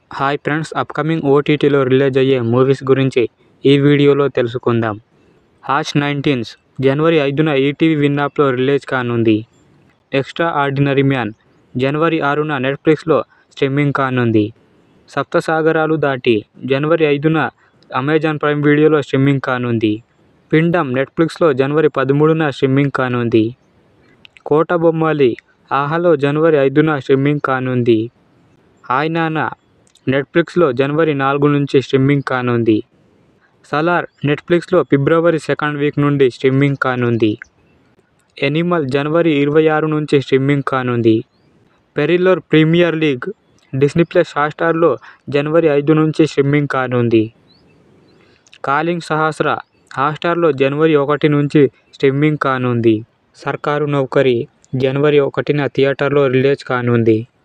hi friends upcoming ఓటీటీలో release అయ్యే movies గురించి ఈ వీడియోలో తెలుసుకుందాం హాష్ నైన్టీన్స్ జనవరి ఐదున ఈటీవీ విన్ యాప్లో రిలీజ్ కానుంది ఎక్స్ట్రా ఆర్డినరీ మ్యాన్ జనవరి ఆరున నెట్ఫ్లిక్స్లో స్ట్రీమింగ్ కానుంది సప్తసాగరాలు దాటి జనవరి ఐదున అమెజాన్ ప్రైమ్ వీడియోలో స్ట్రీమింగ్ కానుంది పిండం నెట్ఫ్లిక్స్లో జనవరి పదమూడున స్ట్రీమింగ్ కానుంది కోట బొమ్మాలి ఆహాలో జనవరి ఐదున స్ట్రీమింగ్ కానుంది హాయ్ నాన్న నెట్ఫ్లిక్స్లో జనవరి నాలుగు నుంచి స్ట్రీమింగ్ కానుంది సలార్ నెట్ఫ్లిక్స్లో ఫిబ్రవరి సెకండ్ వీక్ నుండి స్ట్రీమింగ్ కానుంది ఎనిమల్ జనవరి ఇరవై ఆరు నుంచి స్ట్రీమింగ్ కానుంది Perilloor premier league Disney plus హాట్స్టార్లో జనవరి ఐదు నుంచి స్ట్రీమింగ్ కానుంది కాలింగ్ సహస్ర హాట్స్టార్లో జనవరి ఒకటి నుంచి స్ట్రీమింగ్ కానుంది సర్కారు నౌకరీ జనవరి ఒకటిన థియేటర్లో రిలీజ్ కానుంది